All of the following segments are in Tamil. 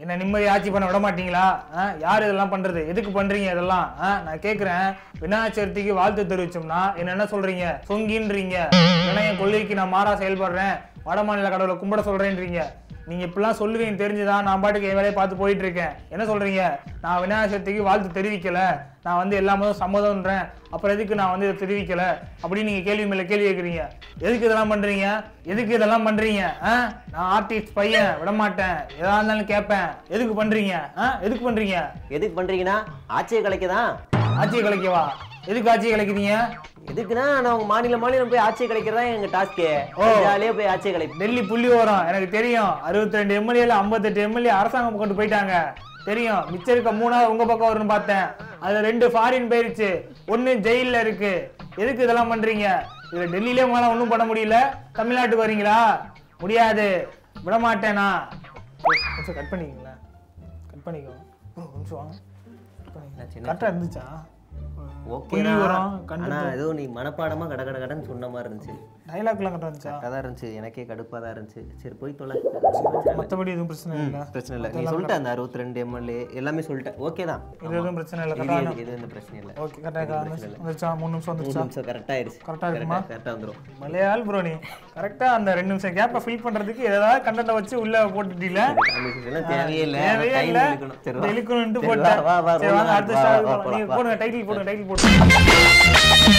என்ன நிம்மதி ஆட்சி பண்ண விட மாட்டீங்களா ஆ? யார் இதெல்லாம் பண்றது எதுக்கு பண்றீங்க இதெல்லாம் ஆ? நான் கேக்குறேன் விநாயகர் சதுர்த்திக்கு வாழ்த்து தெரிவிச்சோம்னா என்ன என்ன சொல்றீங்க சொங்கின்றீங்க இல்லைன்னா என் கொள்கைக்கு நான் மாறா செயல்படுறேன் வட மாநில கடவுளை கும்பிட சொல்றேன்றீங்க நீங்க இப்படிலாம் சொல்லுவீங்க தெரிஞ்சுதான் நான் பாட்டுக்கு என் வேலையை பார்த்து போயிட்டு இருக்கேன் என்ன சொல்றீங்க நான் விநாயகர் சதுர்த்திக்கு வாழ்த்து தெரிவிக்கல நான் வந்து எல்லா மதம் சம்மதம்ன்றேன் அப்புறம் எதுக்கு நான் வந்து இதை தெரிவிக்கல அப்படின்னு நீங்க கேள்வி மேல கேள்வி கேட்குறீங்க எதுக்கு இதெல்லாம் பண்றீங்க எதுக்கு இதெல்லாம் பண்றீங்க ஆ? நான் ஆர்டிஸ்ட் பையன் விட மாட்டேன் எதா இருந்தாலும் கேட்பேன் எதுக்கு பண்றீங்க ஆ? எதுக்கு பண்றீங்க எதுக்கு பண்றீங்கன்னா ஆட்சியை கலைக்கதான் ஆட்சியை கலைக்கவா எதுக்கு ஆட்சியை கலைக்கிறீங்க எதுக்குன்னா நான் உங்க மாநில மாநிலம் போய் ஆட்சியை கலைக்கிறதா எங்க டாஸ்க்கு ஓ. ஜாலியா போய் ஆட்சியை கலை டெல்லி புள்ளி வரும் எனக்கு தெரியும் அறுபத்தி ரெண்டு எம்எல்ஏல ஐம்பத்தெட்டு எம்எல்ஏ அரசாங்கம் கொண்டு போயிட்டாங்க தெரியும் மிச்சம் இருக்க மூணாவது உங்க பக்கம் வரும்னு பார்த்தேன் அதுல ரெண்டு ஃபாரின் போயிருச்சு ஒண்ணு ஜெயில்ல இருக்கு எதுக்கு இதெல்லாம் பண்றீங்க இதுல டெல்லியிலே உங்களால ஒண்ணும் பண்ண முடியல தமிழ்நாட்டுக்கு வரீங்களா முடியாது விட மாட்டேனா கொஞ்சம் கட் பண்ணிக்கங்களேன் கட் பண்ணிக்கோ ஒரு நிமிஷம் வாங்க கரெக்டாக இருந்துச்சா ஓகே புள்ளி வரும் கண்டு ஆனா ஏதோ நீ மனப்பாடமா கட கட கடன்னு சொன்ன மாதிரி இருந்துச்சு டைலாக்லாம் கரெக்டாக இருந்துச்சா கரெக்டாக தான் இருந்துச்சு எனக்கே கடுப்பா தான் இருந்துச்சு சரி போய் தொலை மற்றபடி எதுவும் பிரச்சனை இல்லை பிரச்சனை இல்லை நீ சொல்லிட்ட அந்த அறுபத்தி ரெண்டு எம்எல்ஏ எல்லாமே சொல்லிட்டேன் ஓகே தான் இது எதுவும் பிரச்சனை இல்லை இது கரெக்டாக எது- இது வந்து பிரச்சனை இல்லை ஓகே கரெக்டாக வந்துச்சா மூணு நிமிஷம் மூணு வந்துச்சா நிமிஷம் கரெக்டாக ஆயிடுச்சு கரெக்டா இருக்குமா? கரெக்டாக வந்துடும் மலையாள் ப்ரோ நீ கரெக்டா அந்த ரெண்டு நிமிஷம் கேப்பை ஃபில் பண்றதுக்கு ஏதாவது கண்டென்ட் வச்சு உள்ள போட்டுட்டீல கான்வர்சேஷன்லாம் தேவையே இல்லை தேவையே டைம் இல்ல இழுக்கணும் சரி வா. இந்த இழுக்கணும்னு சரி, போட்டேன் வா, வா, சரி வா, வாங்க வா, அடுத்த வா, ஸ்டார் வா, நீங்க வா. போடுங்க டைட்டில் போடுங்க டைட்டில் போடுங்க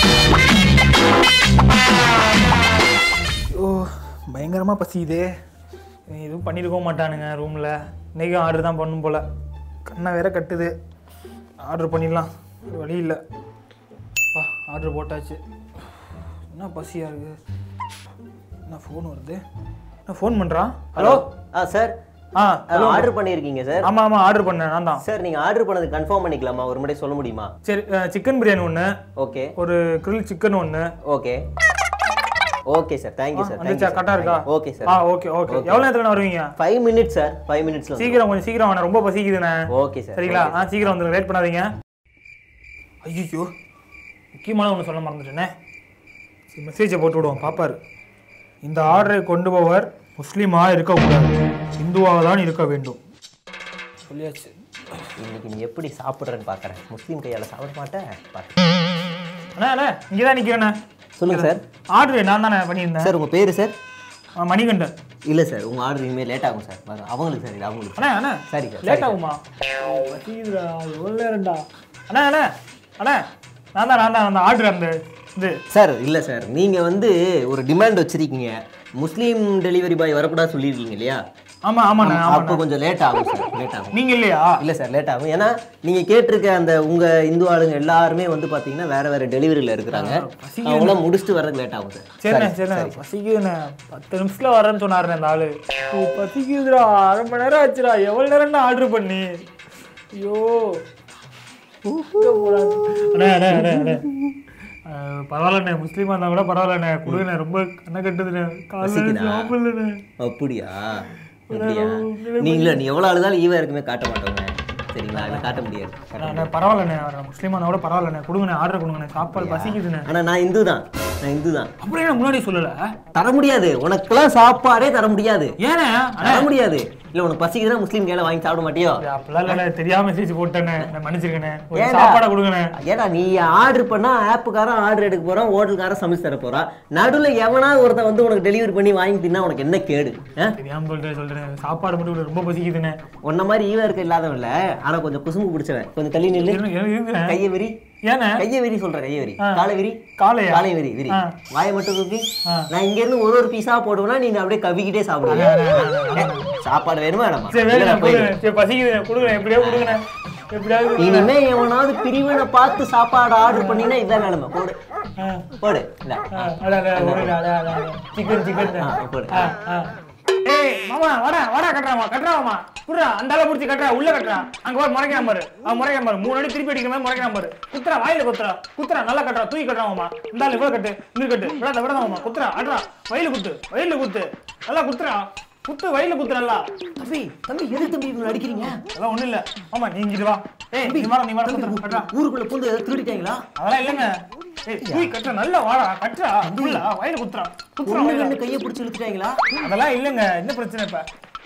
ஓ பயங்கரமா பசியுதே இவன் எதுவும் பண்ணிருக்கவும் மாட்டானுங்க ரூம்ல இன்னைக்கும் ஆர்டர் தான் பண்ணும் போல கண்ணை வேற கட்டுது ஆர்டர் பண்ணிடலாம் வேற வழி இல்லை பா ஆர்டர் போட்டாச்சு என்ன பசியா இருக்கு என்ன ஃபோன் வருது என்ன ஃபோன் பண்றான் ஹலோ ஆ சார் ஆ ஆர்டர் பண்ணியிருக்கீங்க சார் ஆமா ஆமா ஆர்டர் பண்ணேன் நான் தான் சார் நீங்க ஆர்டர் பண்ணது கன்ஃபார்ம் பண்ணிக்கலாமா ஒரு முறை சொல்ல முடியுமா சரி சிக்கன் பிரியாணி ஒன்று ஓகே ஒரு கிரில் சிக்கன் ஒன்று okay okay sir thank you sir வந்துச்சா கரெக்டாக இருக்கா ஓகே சார் ஆ ஓகே ஓகே எவ்வளோ நேரத்தில் வருவீங்க ஃபைவ் மினிட்ஸ் சார் ஃபைவ் மினிட்ஸ்ல சீக்கிரம் கொஞ்சம் சீக்கிரம் வாங்க ரொம்ப பசிக்குதுண்ணே ஓகே சார் சரிங்களா ஆ சீக்கிரம் வந்துருங்க லேட் பண்ணாதீங்க ஐயோ முக்கியமான ஒன்று சொல்ல மறந்துட்டேனே சரி மெசேஜை போட்டு விடுவோம் பாப்பாரு இந்த ஆர்டரை கொண்டு போவர் முஸ்லீமாக இருக்கக்கூடாது இந்துவாக தான் இருக்க வேண்டும் சொல்லியாச்சு இன்னைக்கு நீ எப்படி சாப்பிடுறேன்னு பார்க்கறேன் முஸ்லீம் கையால சாப்பிட மாட்டேன் பாரு. அண்ணா அண்ணா இங்கே தான் நிற்கிறேண்ணே சொல்லுங்க சார் ஆர்டர் நான் தானே பண்ணியிருந்தேன் சார் உங்க பேரு சார் ஆ, மணிகண்டன் இல்ல சார் உங்க ஆர்டர் இனிமேல் லேட் ஆகும் சார் வரும். அவங்களுக்கு சார் இது அவங்களுக்கு அண்ணா அண்ணா சரி சார் லேட் ஆகுமா பசிக்குதுடா எவ்வளோ நேரம்டா அண்ணா அண்ணா அண்ணா நான் தான் நான் தான் அந்த ஆர்டர் அந்த இது சார் இல்ல சார் நீங்க வந்து ஒரு டிமாண்ட் வச்சிருக்கீங்க முஸ்லீம் டெலிவரி பாய் வரக்கூடாது சொல்லியிருக்கீங்க இல்லையா ஆமாம் ஆமாண்ணா ஆமாம் அப்போ கொஞ்சம் லேட் ஆகும் சார் லேட் ஆகும் நீங்கள் இல்லையா இல்ல சார் லேட் ஆகும் ஏன்னா நீங்க கேட்டிருக்க அந்த உங்க இந்து ஆளுங்க எல்லாருமே வந்து பாத்தீங்கன்னா வேற வேற டெலிவரியில இருக்கிறாங்க அவங்களாம் முடிச்சுட்டு வர்றதுக்கு லேட் ஆகும் சார் சரிண்ணே சரிண்ணே பசிக்குதுண்ணே பத்து நிமிஷத்துல வரேன்னு சொன்னாருண்ணே இந்த ஆளு ஓ பசிக்குதுடா அரை மணி நேரம் ஆச்சுடா எவ்வளோ நேரம் ஆர்டர் பண்ணி ஐயோ எங்க போறாரு? அண்ணே அண்ணே அண்ணே அண்ணே அஹ், பரவாயில்லண்ணே முஸ்லீமா இருந்தா கூட பரவாயில்லண்ணே கொடுங்கண்ணே ரொம்ப கண்ணை கட்டுதுண்ணே காலையில் பசிக்குதா? சாப்பிடலண்ணே அப்படியா அப்படியா நீங்கள நீ எவ்வளவு அழுதாலும் ஈவா இருக்குமே காட்ட மாட்டோங்க சரிங்களா அதை காட்ட முடியாது அண்ணே, அண்ணே பரவாயில்லண்ணே அவர் முஸ்லீமா இருந்தா கூட பரவாயில்லண்ணே கொடுங்கண்ணே ஆர்டர் கொடுங்கண்ணே சாப்பாடு பசிக்குதுண்ணே ஆனா நான் இந்து தான் நான் இந்து தான் அப்படியே நான் முன்னாடி சொல்லல தர முடியாது உனக்கெல்லாம் சாப்பாடே தர முடியாது ஏண்ணே தர முடியாது இல்ல உனக்கு பசிக்குதுன்னா முஸ்லீம் கையில வாங்கி சாப்பிட மாட்டியோ அப்படிலாம் இல்லைண்ணே தெரியாம மெசேஜ் போட்டேண்ணே நான் மன்னிச்சிருக்கேண்ணே ஒரு ஏன்டா? சாப்பாடை கொடுங்கண்ணே ஏடா நீ ஆர்டர் பண்ணா ஆப்புக்காரன் ஆர்டர் எடுக்க போறான் ஹோட்டல்காரன் சமைச்சு தர போறான் நடுவுல எவனாவது ஒருத்தன் வந்து உனக்கு டெலிவரி பண்ணி வாங்கி தின்னா உனக்கு என்ன கேடு ஆ? தெரியாம சொல்லிட்டேன் சொல்றேன் சாப்பாடு மட்டும் கூட ரொம்ப பசிக்குதுண்ணே உன்ன மாதிரி ஈவா இருக்க இல்லாதவன் இல்ல ஆனா கொஞ்சம் குசும்பு பிடிச்சவன் கொஞ்சம் தள்ளி நில்லு இரு- இரு- இருக்குண்ணே. கையை விரி ஏண்ணே கையை விரி சொல்றேன் கையை விரி காலை விரி காலையா காலை விரி விரி ஆ. வாயை மட்டும் தூக்கி ஆ. நான் இங்க இருந்து ஒரு ஒரு பீஸா போடுவேன்னா நீங்க அப்படியே கவிக்கிட்டே சாப்பிடுவீங்க சாப்பாடு வேணுமா வேணாமா சரி வேலை இல்லைன்னா போயிடு. சரி பசிக்குதுண்ணே கொடுங்கண்ணே எப்படியோ கொடுங்கண்ணே எப்படியாவது கொடுங்க. இனிமே எவனாவது பிரிவினை பார்த்து சாப்பாடு ஆர்டர் பண்ணினா இதான் நிலைமை போடு ஆ. போடு இந்தா. ஆ, அட, அட, ஒரு அட, அட, அட. சிக்கன் சிக்கன் ஆ, போடு ஆ, ஆ. ஏய் மாமா வாடா வாடா கட்டுறாமா கட்டுறாமா புடுறா அந்த அளவு பிடிச்சி கட்டுறா உள்ள கட்டுறா அங்க ஒரு முறைக்கிறான் பாரு அவன் முறைக்கிறான் பாரு மூணு அடி திருப்பி அடிக்கிற மாதிரி முறைக்கிறான் பாரு குத்துறா வாயில குத்துறா குத்துறா நல்லா கட்டுறா தூக்கி கட்டுறாமா இந்த ஆளு இவ்வளவு கட்டு இங்க கட்டு விடாத விடாதாமா குத்துறா அட்றா வயலு குத்து வயலு குத்து நல்லா குத்துறா குத்து வயலு குத்து நல்லா தம்பி தம்பி எது தம்பி இவங்களை அடிக்கிறீங்க அதெல்லாம் ஒண்ணும் இல்ல ஆமா நீ இங்கிட்டு வா ஏய் நீ வர நீ வர குத்துறா கட்டுறா ஊருக்குள்ள பூந்து ஏதோ திருடிட்டாங்களா அதெல்லாம் இல்லைங்க ஏய் தூக்கி கட்டுறா நல்லா வாடா கட்டுறா உள்ள வயலு குத்துறா குத்துறா பொண்ணு வயலு. கண்ணு கையை பிடிச்சி இழுத்துட்டாங்களா அதெல்லாம் இல்லைங்க என்ன பிரச்சனை இப்ப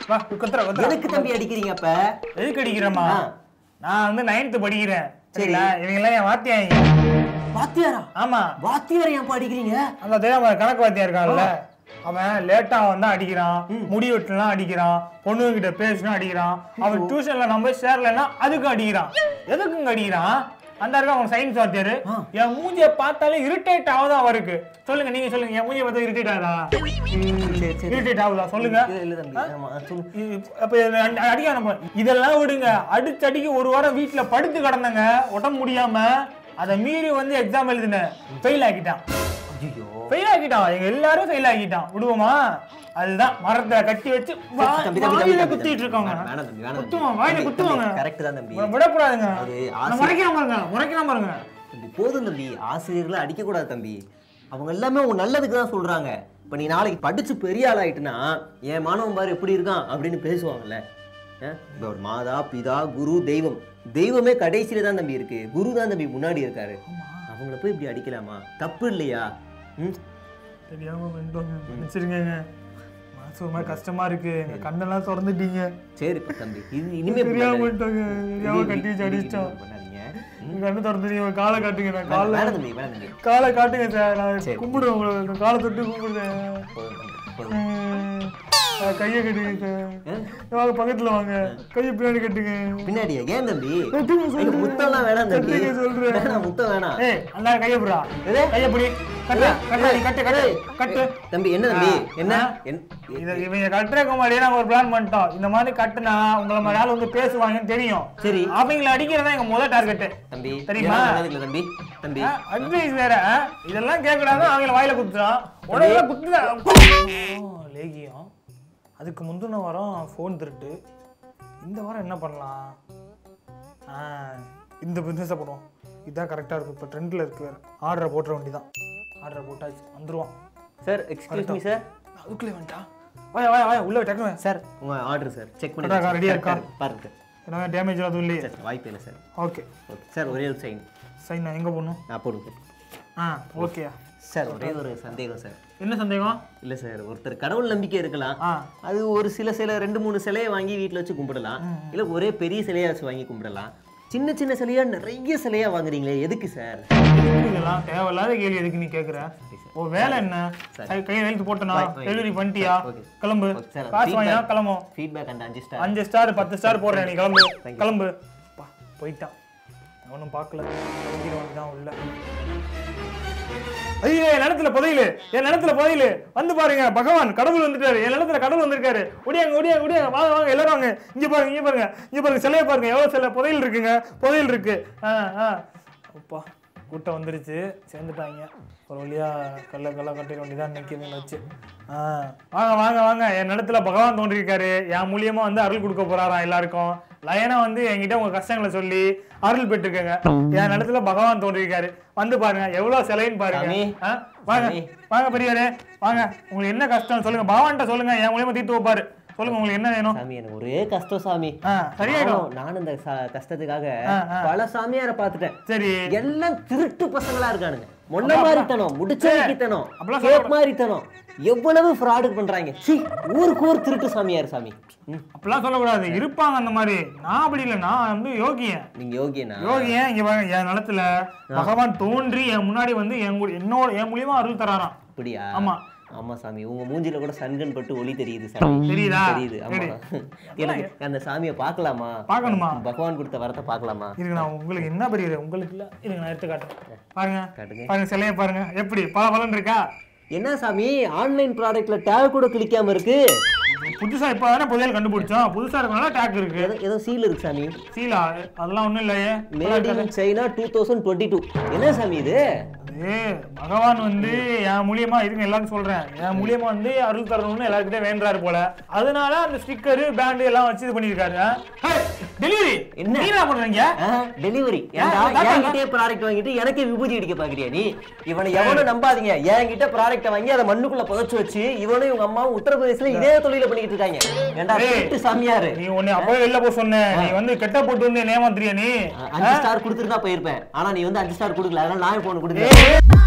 வா குத்துற குத்துற எதுக்கு தம்பி அடிக்கிறீங்க அப்ப எதுக்கு அடிக்கிறேம்மா ஆ. நான் வந்து நைன்த் படிக்கிறேன் சரிங்களா இவங்க எல்லாம் என் வாத்தியாங்க வாத்தியாரா ஆமா வாத்தியாரை ஏன் அடிக்கிறீங்க அந்த தெரியாம கணக்கு வாத்தியா இருக்கான்ல அவன் லேட்டா வந்தா அடிக்கிறான் முடி வெட்டலாம் அடிக்கிறான் பொண்ணுங்க கிட்ட பேசினா அடிக்கிறான் அவன் டியூஷன்ல நம்ம சேரலன்னா அதுக்கு அடிக்கிறான் எதுக்குங்க அடிக்கிறான் அந்த இருக்க அவன் சயின்ஸ் வாத்தியாரு என் மூஞ்சிய பார்த்தாலே இரிட்டேட் ஆகுதா அவருக்கு சொல்லுங்க நீங்க சொல்லுங்க என் மூஞ்சிய பார்த்தா இரிட்டேட் ஆகுதா சரி சரி இரிட்டேட் ஆகுதா சொல்லுங்க இல்ல, இல்ல தம்பி ஆமா சொல்லு இது- அப்ப இது அடி- அடிக்க நம்ம இதெல்லாம் விடுங்க அடிச்சு அடிக்க ஒரு வாரம் வீட்டுல படுத்து கிடந்தங்க உடம்பு முடியாம அதை மீறி வந்து எக்ஸாம் எழுதினேன் ஃபெயில் ஆக்கிட்டான் ஐயோ ஃபெயில் ஆக்கிட்டான் எங்க எல்லாரும் ஃபெயில் ஆக்கிட்டான் விடுவோமா அதுதான் மரத்தை கட்டி வச்சு வா- தம்பி, தம்பி, வாயில தம்பி, குத்திட்டு இருக்காங்க வேணாம், வேணாம் தம்பி, வேணாம் குத்துவாங்க தம்பி. வாயில தம்பி, குத்துவாங்க தம்பி, correct தான் தம்பி. விட- விடக்கூடாதுங்க அது நான் ஆசை- முறைக்காம இருங்க முறைக்காம இருங்க தம்பி போதும் தம்பி ஆசிரியர்களை அடிக்கக்கூடாது தம்பி அவங்க எல்லாமே உன் நல்லதுக்கு தான் சொல்றாங்க இப்போ நீ நாளைக்கு படிச்சு பெரிய ஆள் ஆயிட்டுனா என் மாணவன் பாரு எப்படி இருக்கான் அப்படின்னு பேசுவாங்கல்ல அஹ் இப்ப ஒரு மாதா பிதா குரு தெய்வம் தெய்வமே கடைசியில தான் தம்பி இருக்கு குரு தான் தம்பி முன்னாடி இருக்காரு அவங்கள போய் இப்படி அடிக்கலாமா தப்பு இல்லையா ம் தெரியாம பண்ணிட்டோங்க மன்னிச்சிருங்க மனசு ஒரு மாதிரி கஷ்டமா இருக்கு எங்க கண்ணெல்லாம் திறந்துட்டீங்க சரி இப்ப தம்பி இது இனிமே இப்படி தெரியாம பண்ணாதீங்க. பண்ணிட்டோங்க தெரியாம கட்டி வச்சு அடிச்சிட்டோம் பண்ணாதீங்க எங்க கண்ணு திறந்துட்டீங்க காலை காட்டுங்க நான் காலை வேணாம் தம்பி வேணாம் தம்பி காலை காட்டுங்க சார் நான் சரி. கும்பிடுவேன் உங்களை இந்த காலை தொட்டு கும்பிடுறேன் போதும் தம்பி, போதும். ம். ஆ, கையை கட்டுங்க சார் ஆ? வாங்க பக்கத்துல வாங்க கையை பின்னாடி கட்டுங்க பின்னாடியா ஏன் தம்பி கட்டுங்க ஐயோ, சொல்றேன். முத்தம்லாம் வேணாம் தம்பி கட்டுங்க சொல்றேன். வேணாம் முத்தம் வேணாம் ஏய் அந்த கையை பிடிடா எது? கையை பிடி கட்டு கட்டு நீ கட்டு கட்டு கட்டு தம்பி என்ன தம்பி ஆ. என்ன ஆ? என்- இத இவங்க கட்டுறதுக்கு முன்னாடியே நாங்க ஒரு பிளான் பண்ணிட்டோம் இந்த மாதிரி கட்டுனா உங்களை மாதிரி ஆள் வந்து பேசுவாங்கன்னு தெரியும் சரி. அவங்கள அடிக்கிறதா எங்க முதல் டார்கெட் தம்பி தெரியுமா? இதெல்லாம் நல்லது இல்ல தம்பி தம்பி அட்வைஸ் வேற ஆ? இதெல்லாம் கேட்கறாங்க அவங்கள வாயில குத்துறான் உடனே குத்துதா லேகியம் அதுக்கு முந்தின வாரம் ஃபோன் திருட்டு இந்த வாரம் என்ன பண்ணலாம் ஆ, இந்த பிஸ்னஸை பண்ணுவோம் இதுதான் கரெக்டாக இருக்கும் இப்போ ட்ரெண்டில் இருக்கு வேறு ஆர்டரை போட்டுற வேண்டி தான் ஆர்டரை போட்டாச்சு வந்துருவான் சார் எக்ஸ்கியூஸ் மீ சார் அதுக்குள்ளே வந்துட்டான் வாயா வாயா வாயா உள்ள டக்குனு சார் உங்க ஆர்டர் சார் செக் பண்ணி கரெக்டா, ரெடியா இருக்கா? பாருங்க சார் என்ன டேமேஜ் அதுவும் இல்லையே சார் வாய்ப்பு இல்லை சார் ஓகே ஓகே சார் ஒரே ஒரு சைன் சரி நான் எங்கே போகணும் நான் போடுங்க ஆ ஓகேயா சார் ஒரே ஒரு சந்தேகம் சார் என்ன சந்தேகம் இல்ல சார் ஒருத்தர் கடவுள் நம்பிக்கை இருக்கலாம் ஆ அது ஒரு சில சில ரெண்டு மூணு சிலையை வாங்கி வீட்ல வச்சு கும்பிடலாம் இல்ல ஒரே பெரிய சிலையா வச்சு வாங்கி கும்பிடலாம் சின்ன சின்ன சிலையா நிறைய சிலையா வாங்குறீங்களே எதுக்கு சார் எதுக்கு இதெல்லாம் தேவையில்லாத கேள்வி எதுக்கு நீ கேட்குற ஓ வேலை என்ன கை- கையை எழுத்து போட்டனா வாய், வாய். டெலிவரி பண்ணிட்டியா ஓகே. கிளம்பு ஓகே, சார், காசு feedback. வாங்கினா கிளம்பும் ஃபீட்பேக் அண்ட் அஞ்சு ஸ்டார் அஞ்சு ஸ்டார் பத்து ஸ்டார் போடுறேன் நீ கிளம்பு கிளம்பு பா, போயிட்டான் அவனும் பார்க்கல கிளம்பிடுவான் தான் உள்ள ஐயோ என் நிலத்துல புதையிலு என் நிலத்துல புதையிலு வந்து பாருங்க பகவான் கடவுள் வந்துட்டாரு என் நிலத்துல கடவுள் வந்திருக்காரு ஒடியாங்க ஒடியாங்க ஒடியாங்க வாங்க வாங்க எல்லாரும் வாங்க இங்க பாருங்க இங்க பாருங்க இங்க பாருங்க சிலையை பாருங்க எவ்வளவு சிலை புதையல் இருக்குங்க புதையல் இருக்கு ஆ ஆ அப்பா கூட்டம் வந்துருச்சு சேர்ந்துட்டாங்க ஒரு வழியா கல்ல கல்ல கட்டிட வேண்டியதான் நிற்கிதுங்க வச்சு ஆ வாங்க வாங்க வாங்க என் நிலத்துல பகவான் தோன்றியிருக்காரு என் மூலியமா வந்து அருள் கொடுக்க போறாராம் எல்லாருக்கும் லயனா வந்து என்கிட்ட உங்க கஷ்டங்களை சொல்லி அருள் பெற்றுக்கங்க என் நிலத்துல பகவான் தோன்றியிருக்காரு வந்து பாருங்க எவ்வளவு சிலைன்னு பாருங்க சாமி. ஆ, வாங்க சாமி. வாங்க பெரியவரே வாங்க உங்களுக்கு என்ன கஷ்டம் சொல்லுங்க பகவான்கிட்ட சொல்லுங்க என் மூலியமா தீர்த்து வைப்பாரு சொல்லுங்க உங்களுக்கு என்ன வேணும் சாமி எனக்கு ஒரே கஷ்டம் சாமி ஆ சரியாயிடும் நானும் நானும் இந்த ச- கஷ்டத்துக்காக ஆ, ஆ. பல சாமியாரை பார்த்துட்டேன் சரி எல்லாம் திருட்டு பசங்களா இருக்கானுங்க மொன்ன மாதிரித்தனம் முடிச்சவக்கித்தனம் அப்படிலாம் கேப் மாதிரித்தனம் எவ்வளவு ஃப்ராடு பண்றாங்க சீ ஊருக்கு ஊர் திருட்டு சாமியார் சாமி ம், அப்படிலாம் சொல்லக்கூடாது இருப்பாங்க அந்த மாதிரி நான் அப்படி இல்லை நான் வந்து யோகியன் நீங்க யோகியனா யோகியன் இங்க பாருங்க என் நிலத்துல பகவான் தோன்றி என் முன்னாடி வந்து என் கூட- என்னோட என் மூலியமா அருள் தராராம் அப்படியா ஆமா ஆமா சாமி உங்க மூஞ்சில கூட சன்கன் பட்டு ஒளி தெரியுது சாமி தெரியுதா? தெரியுது ஆமா எனக்கு அந்த சாமியை பார்க்கலாமா பார்க்கணுமா? பகவான் கொடுத்த வரத்தை பார்க்கலாமா இருங்க நான் உங்களுக்கு என்ன பெரிய உங்களுக்கு இல்ல இருங்க நான் எடுத்து காட்டுறேன் பாருங்க காட்டுங்க. பாருங்க சிலைய பாருங்க எப்படி பல பலன் இருக்கா என்ன சாமி ஆன்லைன் ப்ராடக்ட்ல டேக் கூட கிளிக்காம இருக்கு புதுசா இப்ப தானே புதையல் கண்டுபிடிச்சோம் புதுசா இருக்கனால டேக் இருக்கு ஏதோ ஏதோ சீல் இருக்கு சாமி சீலா அதெல்லாம் ஒண்ணும் இல்லையே made in China two thousand twenty two என்ன சாமி இது அது பகவான் வந்து என் மூலியமா இருங்க எல்லாரும் சொல்றேன் என் மூலியமா வந்து அருள் தரணும்னு எல்லாருக்கிட்டே வேண்டுறாரு போல அதனால அந்த ஸ்டிக்கர் பேண்ட் எல்லாம் வச்சு இது பண்ணிருக்காரு டெலிவரி என்ன? என்ன என்ன பண்றீங்க டெலிவரி ஏன், ஏன், என்கிட்டயே ப்ராடக்ட் வாங்கிட்டு எனக்கே விபூதி அடிக்க பாக்குறியா நீ இவனை எவனும் நம்பாதீங்க என்கிட்ட ப்ராடக்ட் வாங்கி அதை மண்ணுக்குள்ள புதைச்சு வச்சு இவனும் இவங்க அம்மாவும் உத்தரப்பிரதேசல இதே தொழில பண்ணிட்டு இருக்காங்க ஏன்டா ஏய். திருட்டு சாமியாரு நீ உன்னை அப்பவே வெளில போ சொன்ன நீ வந்து கெட்ட போட்டு வந்து என்ன ஏமாத்துறியா நீ அஞ்சு ஸ்டார் கொடுத்துட்டு தான் போயிருப்பேன் ஆனா நீ வந்து அஞ்சு ஸ்டார் கொடுக்கல அதனால நான் போன் கொடுக்குறேன் ஏய்,